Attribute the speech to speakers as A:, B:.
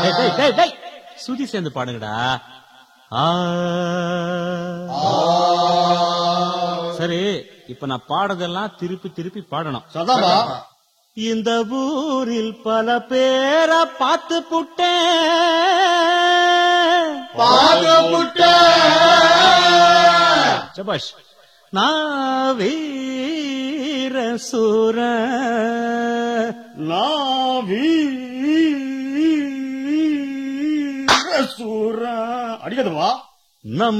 A: டேய், டேய், டேய், டேய். சுதி சேர்ந்து பாடுங்கடா ஆ. சரி இப்ப நான் பாடுறதெல்லாம் திருப்பி திருப்பி பாடணும்
B: சதாமா
A: இந்த ஊரில் பல பேரை பார்த்து புட்டேன்
B: பாகமுட்ட
A: சபாஷ் நான் வீர சூர
B: நாவி சூரா அடிக்கதுவா
A: நம்